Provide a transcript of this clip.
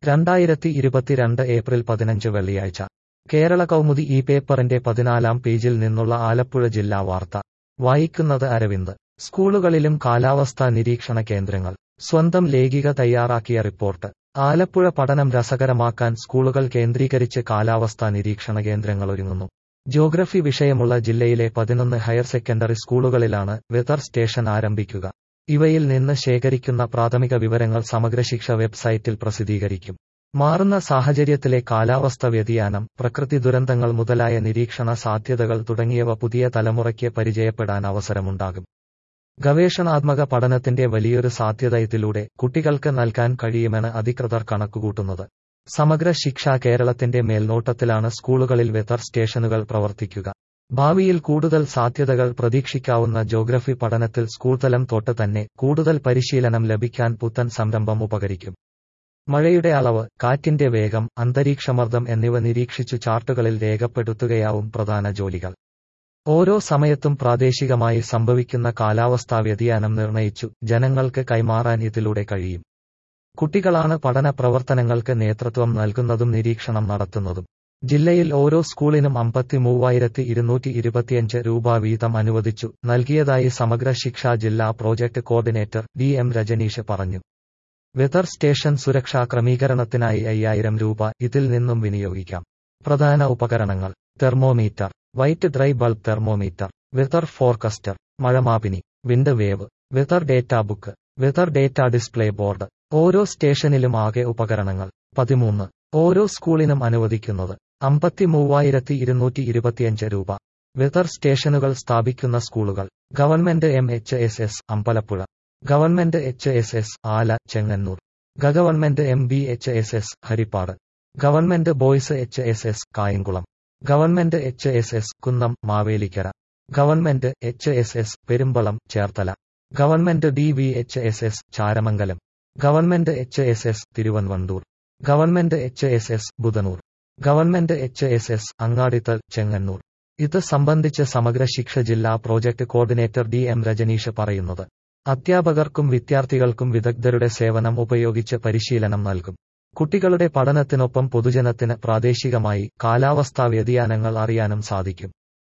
രണ്ടായിരത്തി ഇരുപത്തിരണ്ട് ഏപ്രിൽ പതിനഞ്ച് വെള്ളിയാഴ്ച കേരള കൗമുദി ഈ പേപ്പറിന്റെ പതിനാലാം പേജിൽ നിന്നുള്ള ആലപ്പുഴ ജില്ലാ വാർത്ത വായിക്കുന്നത് അരവിന്ദ് സ്കൂളുകളിലും കാലാവസ്ഥാ നിരീക്ഷണ കേന്ദ്രങ്ങൾ സ്വന്തം ലേഖിക തയ്യാറാക്കിയ റിപ്പോർട്ട് ആലപ്പുഴ പഠനം രസകരമാക്കാൻ സ്കൂളുകൾ കേന്ദ്രീകരിച്ച് കാലാവസ്ഥാ നിരീക്ഷണ കേന്ദ്രങ്ങൾ ഒരുങ്ങുന്നു ജോഗ്രഫി വിഷയമുള്ള ജില്ലയിലെ പതിനൊന്ന് ഹയർ സെക്കൻഡറി സ്കൂളുകളിലാണ് വെതർ സ്റ്റേഷൻ ആരംഭിക്കുക ഇവയിൽ നിന്ന് ശേഖരിക്കുന്ന പ്രാഥമിക വിവരങ്ങൾ സമഗ്രശിക്ഷ വെബ്സൈറ്റിൽ പ്രസിദ്ധീകരിക്കും മാറുന്ന സാഹചര്യത്തിലെ കാലാവസ്ഥ വ്യതിയാനം പ്രകൃതി ദുരന്തങ്ങൾ മുതലായ നിരീക്ഷണ സാധ്യതകൾ തുടങ്ങിയവ പുതിയ തലമുറയ്ക്ക് പരിചയപ്പെടാൻ അവസരമുണ്ടാകും ഗവേഷണാത്മക പഠനത്തിന്റെ വലിയൊരു സാധ്യത ഇതിലൂടെ കുട്ടികൾക്ക് നൽകാൻ കഴിയുമെന്ന് അധികൃതർ കണക്കുകൂട്ടുന്നത് സമഗ്ര ശിക്ഷ കേരളത്തിന്റെ മേൽനോട്ടത്തിലാണ് സ്കൂളുകളിൽ വെതർ സ്റ്റേഷനുകൾ പ്രവർത്തിക്കുക ഭാവിയിൽ കൂടുതൽ സാധ്യതകൾ പ്രതീക്ഷിക്കാവുന്ന ജോഗ്രഫി പഠനത്തിൽ സ്കൂൾതലം തൊട്ട് തന്നെ കൂടുതൽ പരിശീലനം ലഭിക്കാൻ പുത്തൻ സംരംഭം ഉപകരിക്കും മഴയുടെ അളവ് കാറ്റിന്റെ വേഗം അന്തരീക്ഷമർദ്ദം എന്നിവ നിരീക്ഷിച്ചു ചാർട്ടുകളിൽ രേഖപ്പെടുത്തുകയാവും പ്രധാന ജോലികൾ ഓരോ സമയത്തും പ്രാദേശികമായി സംഭവിക്കുന്ന കാലാവസ്ഥാ വ്യതിയാനം നിർണയിച്ചു ജനങ്ങൾക്ക് കൈമാറാൻ ഇതിലൂടെ കഴിയും കുട്ടികളാണ് പഠന പ്രവർത്തനങ്ങൾക്ക് നേതൃത്വം നൽകുന്നതും നിരീക്ഷണം നടത്തുന്നതും ജില്ലയിൽ ഓരോ സ്കൂളിനും അമ്പത്തി മൂവായിരത്തി ഇരുന്നൂറ്റി ഇരുപത്തിയഞ്ച് രൂപ വീതം അനുവദിച്ചു നൽകിയതായി സമഗ്ര ശിക്ഷ ജില്ലാ project coordinator D M Rajaneesh പറഞ്ഞു വെതർ സ്റ്റേഷൻ സുരക്ഷാ ക്രമീകരണത്തിനായി അയ്യായിരം രൂപ ഇതിൽ നിന്നും വിനിയോഗിക്കാം പ്രധാന ഉപകരണങ്ങൾ thermometer wet dry bulb thermometer weather forecaster മഴമാപിനി wind vane weather data book weather data display board ഓരോ സ്റ്റേഷനിലും ആകെ ഉപകരണങ്ങൾ പതിമൂന്ന് ഓരോ സ്കൂളിനും അനുവദിക്കുന്നത് അമ്പത്തി മൂവായിരത്തി ഇരുന്നൂറ്റി ഇരുപത്തിയഞ്ച് രൂപ വെതർ സ്റ്റേഷനുകൾ സ്ഥാപിക്കുന്ന സ്കൂളുകൾ government M H S S Ambalappuzha government H S S Ala Chengannur government M B H S S Haripad government boys H S S Kayamkulam government H S S Kunnam Mavelikara government H S S Perumbalam Cherthala government D V H S S Charamangalam government H S S Thiruvanvandoor government H S S Budhanoor government H S S Angadickal Chengannur ഇത് സംബന്ധിച്ച് സമഗ്ര ശിക്ഷ ജില്ലാ project coordinator D M Rajaneesh പറയുന്നത് അധ്യാപകർക്കും വിദ്യാർത്ഥികൾക്കും വിദഗ്ധരുടെ സേവനം ഉപയോഗിച്ച് പരിശീലനം നൽകും കുട്ടികളുടെ പഠനത്തിനൊപ്പം പൊതുജനത്തിന് പ്രാദേശികമായി കാലാവസ്ഥാ വ്യതിയാനങ്ങൾ അറിയാനും സാധിക്കും